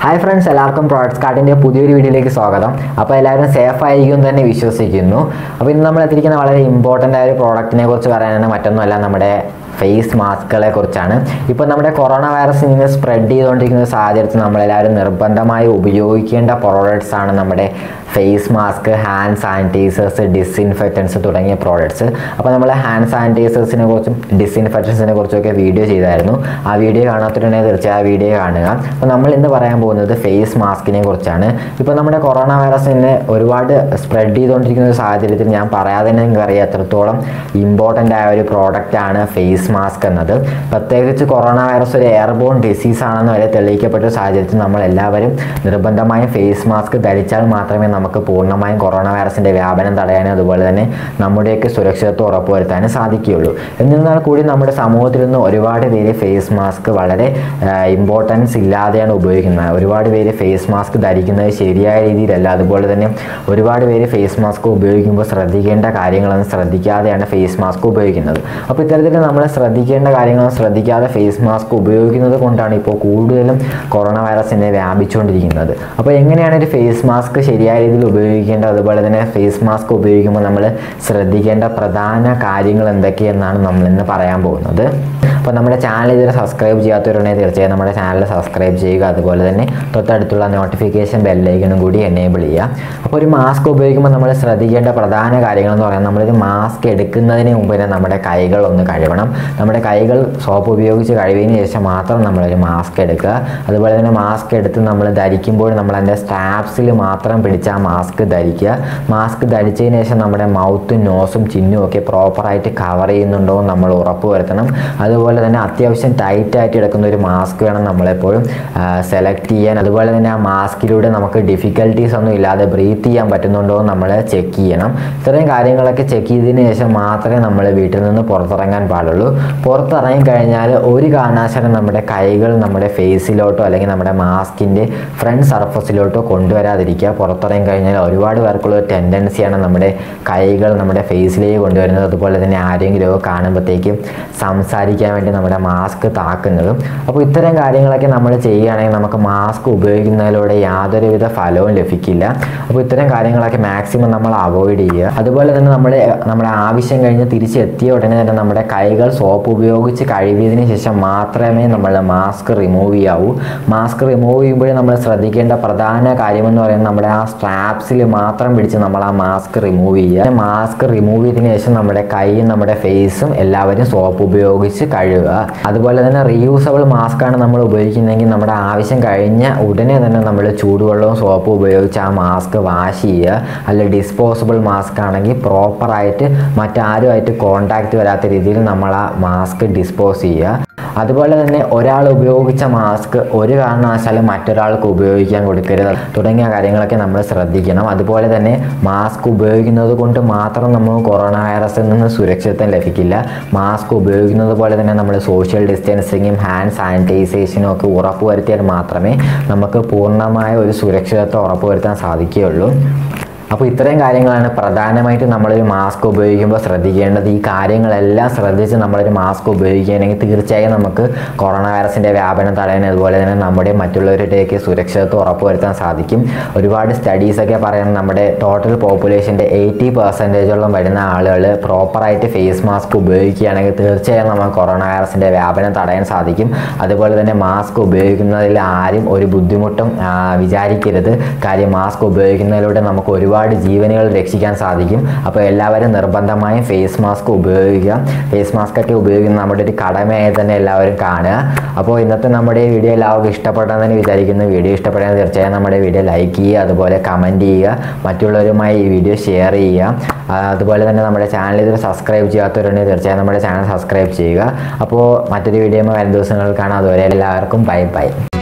hi friends എല്ലാവർക്കും products കാർഡിൻ്റെ പുതിയൊരു വീഡിയോയിലേക്ക് സ്വാഗതം അപ്പോൾ എല്ലാവരും സേഫ് ആയിരിക്കും എന്ന് തന്നെ വിശ്വസിക്കുന്നു അപ്പോൾ ഇന്ന് നമ്മൾ എത്തിയിരിക്കുന്ന വളരെ ഇമ്പോർട്ടൻ്റ് ആയ ഒരു പ്രോഡക്റ്റിനെ കുറിച്ച് പറയാനാണ് മറ്റൊന്നുമല്ല നമ്മുടെ ഫേസ് മാസ്കുകളെ കുറിച്ചാണ് ഇപ്പോൾ നമ്മുടെ കൊറോണ വൈറസ് ഇങ്ങനെ സ്പ്രെഡ് ചെയ്തുകൊണ്ടിരിക്കുന്ന സാഹചര്യത്തിൽ നമ്മളെല്ലാവരും നിർബന്ധമായി ഉപയോഗിക്കേണ്ട പ്രോഡക്ട്സ് ആണ് നമ്മുടെ face mask hand sanitisers disinfectants തുടങ്ങിയ പ്രോഡക്ട്സ് അപ്പോൾ നമ്മൾ ഹാൻഡ് സാനിറ്റൈസേഴ്സിനെ കുറിച്ചും ഡിസ്ഇൻഫെക്റ്റൻസിനെ കുറിച്ചൊക്കെ വീഡിയോ ചെയ്തായിരുന്നു ആ വീഡിയോ കാണാത്തവരുണ്ടെങ്കിൽ തീർച്ചയായും ആ വീഡിയോ കാണുക അപ്പോൾ നമ്മൾ ഇന്ന് പറയാൻ പോകുന്നത് ഫേസ് മാസ്കിനെ കുറിച്ചാണ് ഇപ്പോൾ നമ്മുടെ കൊറോണ വൈറസിനെ ഒരുപാട് സ്പ്രെഡ് ചെയ്തുകൊണ്ടിരിക്കുന്ന ഒരു സാഹചര്യത്തിൽ ഞാൻ പറയാതെ തന്നെ നിങ്ങൾക്ക് അറിയാം എത്രത്തോളം ഇമ്പോർട്ടൻ്റ് ആയ ഒരു പ്രോഡക്റ്റ് ആണ് ഫേസ് മാസ്ക് എന്നത് പ്രത്യേകിച്ച് കൊറോണ വൈറസ് ഒരു എയർബോൺ ഡിസീസ് ആണെന്ന് വരെ തെളിയിക്കപ്പെട്ട ഒരു സാഹചര്യത്തിൽ നമ്മൾ എല്ലാവരും നിർബന്ധമായും ഫേസ് മാസ്ക് ധരിച്ചാൽ മാത്രമേ നമുക്ക് പൂർണ്ണമായും കൊറോണ വൈറസിൻ്റെ വ്യാപനം തടയാനും അതുപോലെ തന്നെ നമ്മുടെയൊക്കെ സുരക്ഷിതത്വം ഉറപ്പുവരുത്താനും സാധിക്കുകയുള്ളൂ എന്നിരുന്നാൽ കൂടി നമ്മുടെ സമൂഹത്തിൽ നിന്ന് ഒരുപാട് പേര് ഫേസ് മാസ്ക് വളരെ ഇമ്പോർട്ടൻസ് ഇല്ലാതെയാണ് ഉപയോഗിക്കുന്നത് ഒരുപാട് പേര് ഫേസ് മാസ്ക് ധരിക്കുന്നത് ശരിയായ രീതിയിലല്ല അതുപോലെ തന്നെ ഒരുപാട് പേര് ഫേസ് മാസ്ക് ഉപയോഗിക്കുമ്പോൾ ശ്രദ്ധിക്കേണ്ട കാര്യങ്ങളൊന്നും ശ്രദ്ധിക്കാതെയാണ് ഫേസ് മാസ്ക് ഉപയോഗിക്കുന്നത് അപ്പോൾ ഇത്തരത്തിൽ നമ്മൾ ശ്രദ്ധിക്കേണ്ട കാര്യങ്ങളൊന്നും ശ്രദ്ധിക്കാതെ ഫേസ് മാസ്ക് ഉപയോഗിക്കുന്നത് കൊണ്ടാണ് ഇപ്പോൾ കൂടുതലും കൊറോണ വൈറസിനെ വ്യാപിച്ചുകൊണ്ടിരിക്കുന്നത് അപ്പോൾ എങ്ങനെയാണ് ഒരു ഫേസ് മാസ്ക് ശരിയായ രീതിയിൽ ഉപയോഗിക്കേണ്ടത് അതുപോലെ തന്നെ ഫേസ് മാസ്ക് ഉപയോഗിക്കുമ്പോൾ നമ്മൾ ശ്രദ്ധിക്കേണ്ട പ്രധാന കാര്യങ്ങൾ എന്തൊക്കെയെന്നാണ് നമ്മൾ ഇന്ന് പറയാൻ പോകുന്നത് അപ്പോൾ നമ്മുടെ ചാനൽ ഇതുവരെ സബ്സ്ക്രൈബ് ചെയ്യാത്തവരുണ്ടെങ്കിൽ തീർച്ചയായും നമ്മുടെ ചാനൽ സബ്സ്ക്രൈബ് ചെയ്യുക അതുപോലെ തന്നെ തൊട്ടടുത്തുള്ള നോട്ടിഫിക്കേഷൻ ബെല്ലൈക്കണും കൂടി എനേബിൾ ചെയ്യുക അപ്പോൾ ഒരു മാസ്ക് ഉപയോഗിക്കുമ്പോൾ നമ്മൾ ശ്രദ്ധിക്കേണ്ട പ്രധാന കാര്യങ്ങൾ എന്ന് പറയുന്നത് നമ്മളൊരു മാസ്ക് എടുക്കുന്നതിന് മുമ്പ് തന്നെ നമ്മുടെ കൈകൾ ഒന്ന് കഴുകണം നമ്മുടെ കൈകൾ സോപ്പ് ഉപയോഗിച്ച് കഴുകിയതിന് ശേഷം മാത്രം നമ്മളൊരു മാസ്ക് എടുക്കുക അതുപോലെ തന്നെ മാസ്ക് എടുത്ത് നമ്മൾ ധരിക്കുമ്പോൾ നമ്മൾ അതിൻ്റെ സ്റ്റാപ്സിൽ മാത്രം പിടിച്ച് ആ മാസ്ക് ധരിക്കുക മാസ്ക് ധരിച്ചതിന് ശേഷം നമ്മുടെ മൗത്തും നോസും ചിന്നും ഒക്കെ പ്രോപ്പറായിട്ട് കവർ ചെയ്യുന്നുണ്ടോ എന്ന് നമ്മൾ ഉറപ്പ് വരുത്തണം അതുപോലെ തന്നെ അത്യാവശ്യം ടൈറ്റ് ആയിട്ട് എടുക്കുന്ന ഒരു മാസ്ക് വേണം നമ്മളെപ്പോഴും സെലക്ട് ചെയ്യാൻ അതുപോലെ തന്നെ ആ മാസ്കിലൂടെ നമുക്ക് ഡിഫിക്കൽട്ടീസ് ഒന്നും ഇല്ലാതെ ബ്രീത്ത് ചെയ്യാൻ പറ്റുന്നുണ്ടോ എന്ന് നമ്മൾ ചെക്ക് ചെയ്യണം ഇത്രയും കാര്യങ്ങളൊക്കെ ചെക്ക് ചെയ്തതിന് ശേഷം മാത്രമേ നമ്മൾ വീട്ടിൽ നിന്ന് പുറത്തിറങ്ങാൻ പാടുള്ളൂ പുറത്തിറങ്ങി കഴിഞ്ഞാൽ ഒരു കാരണവശാലും നമ്മുടെ കൈകൾ നമ്മുടെ ഫേസിലോട്ടോ അല്ലെങ്കിൽ നമ്മുടെ മാസ്കിൻ്റെ ഫ്രണ്ട് സർഫസിലോട്ടോ കൊണ്ടുവരാതിരിക്കുക പുറത്തിറങ്ങി കഴിഞ്ഞാൽ ഒരുപാട് പേർക്കുള്ള ഒരു ടെൻഡൻസിയാണ് നമ്മുടെ കൈകൾ നമ്മുടെ ഫേസിലേക്ക് കൊണ്ടുവരുന്നത് അതുപോലെ തന്നെ ആരെങ്കിലും കാണുമ്പോഴത്തേക്കും സംസാരിക്കാൻ വേണ്ടി നമ്മുടെ മാസ്ക് താക്കുന്നതും അപ്പോൾ ഇത്തരം കാര്യങ്ങളൊക്കെ നമ്മൾ ചെയ്യുകയാണെങ്കിൽ നമുക്ക് മാസ്ക് ഉപയോഗിക്കുന്നതിലൂടെ യാതൊരുവിധ ഫലവും ലഭിക്കില്ല അപ്പോൾ ഇത്തരം കാര്യങ്ങളൊക്കെ മാക്സിമം നമ്മൾ അവോയ്ഡ് ചെയ്യുക അതുപോലെ തന്നെ നമ്മൾ നമ്മുടെ ആവശ്യം കഴിഞ്ഞ് തിരിച്ചെത്തിയ ഉടനെ തന്നെ നമ്മുടെ കൈകൾ സോപ്പ് ഉപയോഗിച്ച് കഴുകിയതിന് ശേഷം മാത്രമേ നമ്മൾ മാസ്ക് റിമൂവ് ചെയ്യാവൂ മാസ്ക് റിമൂവ് ചെയ്യുമ്പോൾ നമ്മൾ ശ്രദ്ധിക്കേണ്ട പ്രധാന കാര്യമെന്ന് പറയുന്നത് നമ്മുടെ ആ സ്ട്രാപ്സിൽ മാത്രം പിടിച്ച് നമ്മൾ ആ മാസ്ക് റിമൂവ് ചെയ്യുക മാസ്ക് റിമൂവ് ചെയ്തതിന് ശേഷം നമ്മുടെ കൈയും നമ്മുടെ ഫേസും എല്ലാവരും സോപ്പ് ഉപയോഗിച്ച് കഴുകുക അതുപോലെ തന്നെ റീയൂസബിൾ മാസ്ക് ആണ് നമ്മൾ ഉപയോഗിക്കുന്നതെങ്കിൽ നമ്മുടെ ആവശ്യം കഴിഞ്ഞ ഉടനെ തന്നെ നമ്മൾ ചൂടുവെള്ളവും സോപ്പും ഉപയോഗിച്ച് ആ മാസ്ക് വാഷ് ചെയ്യുക അല്ല ഡിസ്പോസിബിൾ മാസ്ക് ആണെങ്കിൽ പ്രോപ്പറായിട്ട് മറ്റാരുമായിട്ട് കോണ്ടാക്റ്റ് വരാത്ത രീതിയിൽ നമ്മൾ ആ മാസ്ക് ഡിസ്പോസ് ചെയ്യുക അതുപോലെ തന്നെ ഒരാൾ ഉപയോഗിച്ച മാസ്ക് ഒരു കാരണവശാലും മറ്റൊരാൾക്ക് ഉപയോഗിക്കാൻ കൊടുക്കരുത് തുടങ്ങിയ കാര്യങ്ങളൊക്കെ നമ്മൾ ശ്രദ്ധിക്കണം അതുപോലെ തന്നെ മാസ്ക് ഉപയോഗിക്കുന്നത് കൊണ്ട് മാത്രം നമുക്ക് കൊറോണ വൈറസിൽ നിന്ന് സുരക്ഷിതത്വം ലഭിക്കില്ല മാസ്ക് ഉപയോഗിക്കുന്നത് പോലെ തന്നെ നമ്മൾ സോഷ്യൽ ഡിസ്റ്റൻസിങ്ങും ഹാൻഡ് സാനിറ്റൈസേഷനും ഒക്കെ ഉറപ്പുവരുത്തിയാൽ മാത്രമേ നമുക്ക് പൂർണ്ണമായ ഒരു സുരക്ഷിതത്വം ഉറപ്പുവരുത്താൻ സാധിക്കുകയുള്ളൂ അപ്പോൾ ഇത്രയും കാര്യങ്ങളാണ് പ്രധാനമായിട്ടും നമ്മളൊരു മാസ്ക് ഉപയോഗിക്കുമ്പോൾ ശ്രദ്ധിക്കേണ്ടത് ഈ കാര്യങ്ങളെല്ലാം ശ്രദ്ധിച്ച് നമ്മളൊരു മാസ്ക് ഉപയോഗിക്കുകയാണെങ്കിൽ തീർച്ചയായും നമുക്ക് കൊറോണ വൈറസിൻ്റെ വ്യാപനം തടയാൻ അതുപോലെ തന്നെ നമ്മുടെ മറ്റുള്ളവരുടെയൊക്കെ സുരക്ഷിതത്വം ഉറപ്പുവരുത്താൻ സാധിക്കും ഒരുപാട് സ്റ്റഡീസൊക്കെ പറയുന്നത് നമ്മുടെ ടോട്ടൽ പോപ്പുലേഷൻ്റെ എയ്റ്റി പെർസെൻറ്റേജോളം വരുന്ന ആളുകൾ പ്രോപ്പറായിട്ട് ഫേസ് മാസ്ക് ഉപയോഗിക്കുകയാണെങ്കിൽ തീർച്ചയായും നമുക്ക് കൊറോണ വൈറസിൻ്റെ വ്യാപനം തടയാൻ സാധിക്കും അതുപോലെ തന്നെ മാസ്ക് ഉപയോഗിക്കുന്നതിൽ ആരും ഒരു ബുദ്ധിമുട്ടും ആ, വിചാരിക്കരുത് കാര്യം മാസ്ക് ഉപയോഗിക്കുന്നതിലൂടെ നമുക്ക് ഒരുപാട് ജീവനുകൾ രക്ഷിക്കാൻ സാധിക്കും അപ്പോൾ എല്ലാവരും നിർബന്ധമായും ഫേസ് മാസ്ക് ഉപയോഗിക്കുക ഫേസ് മാസ്ക് ഒക്കെ ഉപയോഗിക്കുന്ന നമ്മുടെ ഒരു കടമയായി തന്നെ എല്ലാവരും കാണുക അപ്പോൾ ഇന്നത്തെ നമ്മുടെ ഈ വീഡിയോ എല്ലാവർക്കും ഇഷ്ടപ്പെട്ടെന്ന് വിചാരിക്കുന്നു വീഡിയോ ഇഷ്ടപ്പെട്ടാൽ തീർച്ചയായും നമ്മുടെ വീഡിയോ ലൈക്ക് ചെയ്യുക അതുപോലെ കമൻറ്റ് ചെയ്യുക മറ്റുള്ളവരുമായി ഈ വീഡിയോ ഷെയർ ചെയ്യുക ആ, അതുപോലെ തന്നെ നമ്മുടെ ചാനൽ ഇതിൽ സബ്സ്ക്രൈബ് ചെയ്യാത്തവരുണ്ടെങ്കിൽ തീർച്ചയായും നമ്മുടെ ചാനൽ സബ്സ്ക്രൈബ് ചെയ്യുക അപ്പോൾ മറ്റൊരു വീഡിയോ വരും ദിവസങ്ങളിൽ കാണാം അതുവരെ എല്ലാവർക്കും ബൈ ബൈ